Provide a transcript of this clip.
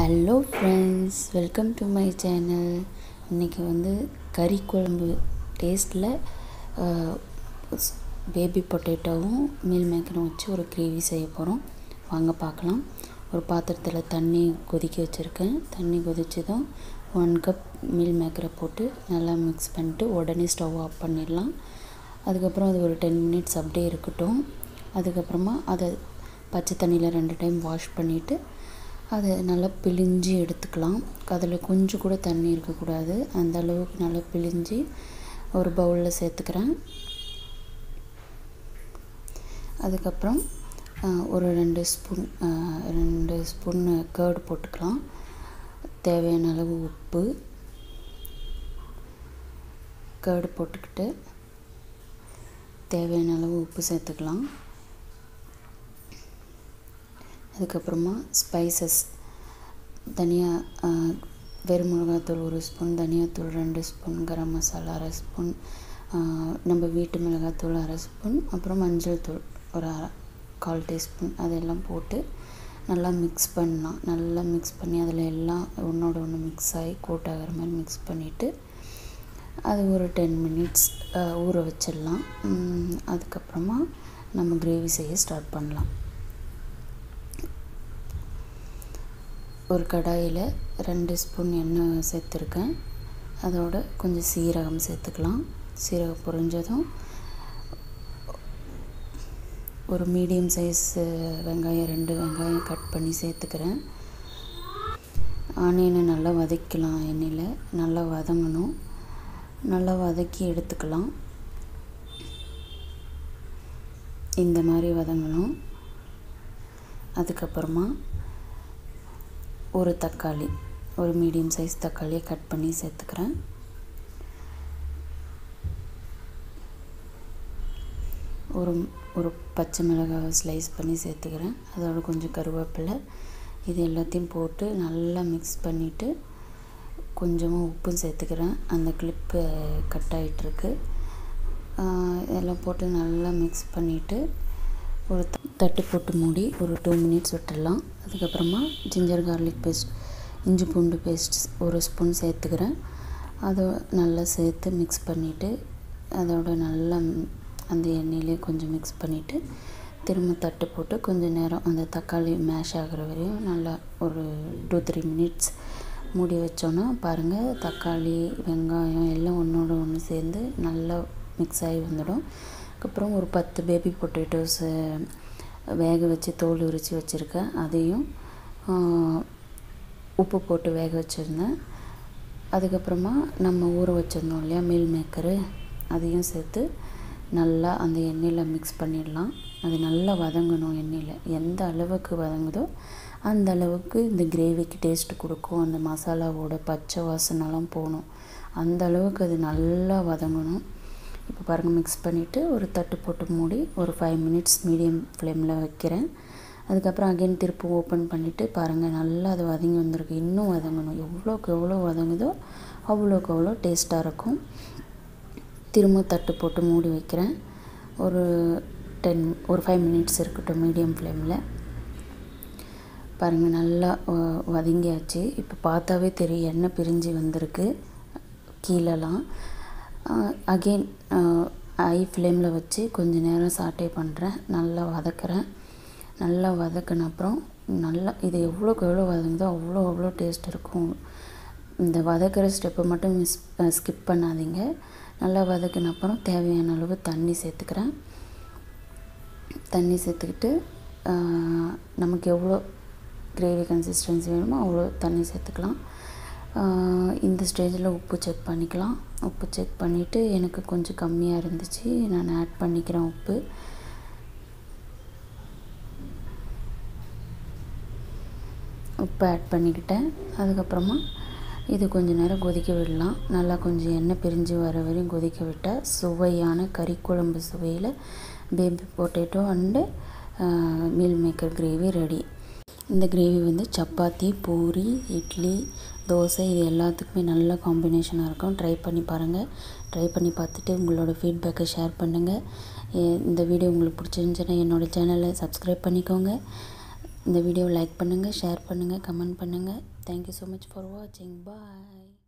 hello friends welcome to my channel இன்றைக்கி வந்து கறி குழம்பு டேஸ்ட்டில் பேபி பொட்டேட்டோவும் மீல் மேக்கரும் வச்சு ஒரு கிரேவி செய்ய போகிறோம் வாங்க பார்க்கலாம் ஒரு பாத்திரத்தில் தண்ணி கொதிக்க வச்சுருக்கேன் தண்ணி கொதிச்சதும் ஒன் கப் மீல் மேக்கரை போட்டு நல்லா மிக்ஸ் பண்ணிட்டு உடனே ஸ்டவ் ஆஃப் பண்ணிடலாம் அதுக்கப்புறம் அது ஒரு டென் மினிட்ஸ் அப்படியே இருக்கட்டும் அதுக்கப்புறமா அதை பச்சை தண்ணியில் ரெண்டு டைம் வாஷ் பண்ணிவிட்டு அதை நல்லா பிழிஞ்சு எடுத்துக்கலாம் அதில் கொஞ்சம் கூட தண்ணி இருக்கக்கூடாது அந்த அளவுக்கு நல்லா பிழிஞ்சு ஒரு பவுலில் சேர்த்துக்கிறேன் அதுக்கப்புறம் ஒரு ரெண்டு ஸ்பூன் ரெண்டு ஸ்பூன் கேர்டு போட்டுக்கலாம் தேவையான அளவு உப்பு கேர்டு போட்டுக்கிட்டு தேவையான அளவு உப்பு சேர்த்துக்கலாம் அதுக்கப்புறமா ஸ்பைசஸ் தனியா வெறும் மிளகாத்தூள் ஒரு ஸ்பூன் தனியாத்தூள் ரெண்டு ஸ்பூன் கரம் மசாலா அரை ஸ்பூன் நம்ம வீட்டு மிளகாத்தூள் அரை ஸ்பூன் அப்புறம் மஞ்சள் தூள் ஒரு கால் டீஸ்பூன் அதெல்லாம் போட்டு நல்லா மிக்ஸ் பண்ணலாம் நல்லா மிக்ஸ் பண்ணி அதில் எல்லாம் ஒன்றோட ஒன்று மிக்ஸ் ஆகி கோட் ஆகிற மாதிரி மிக்ஸ் பண்ணிவிட்டு அது ஒரு டென் மினிட்ஸ் ஊற வச்சிடலாம் அதுக்கப்புறமா நம்ம கிரேவி செய்ய ஸ்டார்ட் பண்ணலாம் ஒரு கடாயில் ரெண்டு ஸ்பூன் எண்ணெய் சேர்த்துருக்கேன் அதோட கொஞ்சம் சீரகம் சேர்த்துக்கலாம் சீரகம் பொரிஞ்சதும் ஒரு மீடியம் சைஸ் வெங்காயம் ரெண்டு வெங்காயம் கட் பண்ணி சேர்த்துக்கிறேன் ஆனியனை நல்லா வதக்கலாம் எண்ணெயில் நல்லா வதங்கணும் நல்லா வதக்கி எடுத்துக்கலாம் இந்த மாதிரி வதங்கணும் அதுக்கப்புறமா ஒரு தக்காளி ஒரு மீடியம் சைஸ் தக்காளியை கட் பண்ணி சேர்த்துக்கிறேன் ஒரு ஒரு பச்சை மிளகாய் ஸ்லைஸ் பண்ணி சேர்த்துக்கிறேன் அதோட கொஞ்சம் கருவேப்பிலை இது எல்லாத்தையும் போட்டு நல்லா மிக்ஸ் பண்ணிவிட்டு கொஞ்சமாக உப்பும் சேர்த்துக்கிறேன் அந்த கிளிப்பு கட் ஆகிட்டுருக்கு இதெல்லாம் போட்டு நல்லா மிக்ஸ் பண்ணிவிட்டு ஒரு தட்டு போட்டு மூடி ஒரு டூ மினிட்ஸ் விட்டுடலாம் அதுக்கப்புறமா ஜிஞ்சர் கார்லிக் பேஸ்ட் இஞ்சி பூண்டு பேஸ்ட் ஒரு ஸ்பூன் சேர்த்துக்கிறேன் அதை நல்லா சேர்த்து மிக்ஸ் பண்ணிவிட்டு அதோட நல்லா அந்த எண்ணெயிலே கொஞ்சம் மிக்ஸ் பண்ணிவிட்டு திரும்ப தட்டு போட்டு கொஞ்சம் நேரம் அந்த தக்காளி மேஷ் ஆகிற வரையும் நல்லா ஒரு டூ த்ரீ மினிட்ஸ் மூடி வச்சோன்னா பாருங்கள் தக்காளி வெங்காயம் எல்லாம் ஒன்றோட ஒன்று சேர்ந்து நல்லா மிக்ஸ் ஆகி வந்துடும் அதுக்கப்புறம் ஒரு பத்து பேபி பொட்டேட்டோஸு வேக வச்சு தோல் உரித்து வச்சுருக்கேன் அதையும் உப்பு போட்டு வேக வச்சுருந்தேன் அதுக்கப்புறமா நம்ம ஊற வச்சுருந்தோம் இல்லையா மீல் மேக்கரு அதையும் சேர்த்து நல்லா அந்த எண்ணெயில் மிக்ஸ் பண்ணிடலாம் அது நல்லா வதங்கணும் எண்ணெயில் எந்த அளவுக்கு வதங்குதோ அந்த அளவுக்கு இந்த கிரேவிக்கு டேஸ்ட்டு கொடுக்கும் அந்த மசாலாவோட பச்சை வாசனைலாம் போகணும் அந்த அளவுக்கு அது நல்லா வதங்கணும் இப்போ பாருங்கள் மிக்ஸ் பண்ணிவிட்டு ஒரு தட்டு போட்டு மூடி ஒரு ஃபைவ் மினிட்ஸ் மீடியம் ஃப்ளேமில் வைக்கிறேன் அதுக்கப்புறம் அகைன் திருப்பி ஓப்பன் பண்ணிவிட்டு பாருங்கள் நல்லா அது வதங்கி வந்திருக்கு இன்னும் வதங்கணும் எவ்வளோக்கு எவ்வளோ வதங்குதோ அவ்வளோக்கு அவ்வளோ டேஸ்ட்டாக இருக்கும் திரும்ப தட்டு போட்டு மூடி வைக்கிறேன் ஒரு டென் ஒரு ஃபைவ் மினிட்ஸ் இருக்கட்டும் மீடியம் ஃப்ளேமில் பாருங்கள் நல்லா வதங்கியாச்சு இப்போ பார்த்தாவே தெரியும் எண்ணெய் பிரிஞ்சு வந்திருக்கு கீழெல்லாம் அகெயின் ஹை ஃப்ளேமில் வச்சு கொஞ்சம் நேரம் சாட்டே பண்ணுறேன் நல்லா வதக்கிறேன் நல்லா வதக்கின அப்புறம் நல்லா இது எவ்வளோக்கு எவ்வளோ வதங்குதோ அவ்வளோ அவ்வளோ டேஸ்ட் இருக்கும் இந்த வதக்கிற ஸ்டெப்பை மட்டும் மிஸ் ஸ்கிப் பண்ணாதீங்க நல்லா வதக்கின அப்புறம் தேவையான அளவு தண்ணி சேர்த்துக்கிறேன் தண்ணி சேர்த்துக்கிட்டு நமக்கு எவ்வளோ கிரேவி கன்சிஸ்டன்சி வேணுமோ அவ்வளோ தண்ணி சேர்த்துக்கலாம் இந்த ஸ்டேஜில் உப்பு செக் பண்ணிக்கலாம் உப்பு செக் பண்ணிவிட்டு எனக்கு கொஞ்சம் கம்மியாக இருந்துச்சு நான் ஆட் பண்ணிக்கிறேன் உப்பு உப்பு ஆட் பண்ணிக்கிட்டேன் அதுக்கப்புறமா இது கொஞ்சம் நேரம் கொதிக்க விடலாம் நல்லா கொஞ்சம் எண்ணெய் பிரிஞ்சு வர வரையும் கொதிக்க விட்டால் சுவையான கறி குழம்பு சுவையில் baby potato and meal maker gravy ready இந்த கிரேவி வந்து சப்பாத்தி பூரி இட்லி தோசை இது எல்லாத்துக்குமே நல்ல காம்பினேஷனாக இருக்கும் ட்ரை பண்ணி பாருங்கள் ட்ரை பண்ணி பார்த்துட்டு உங்களோட ஃபீட்பேக்கை ஷேர் பண்ணுங்கள் இந்த வீடியோ உங்களுக்கு பிடிச்சிருந்துச்சுன்னா என்னோடய சேனலை சப்ஸ்கிரைப் பண்ணிக்கோங்க இந்த வீடியோவை லைக் பண்ணுங்கள் ஷேர் பண்ணுங்கள் கமெண்ட் பண்ணுங்கள் தேங்க்யூ ஸோ மச் ஃபார் வாட்சிங் பாய்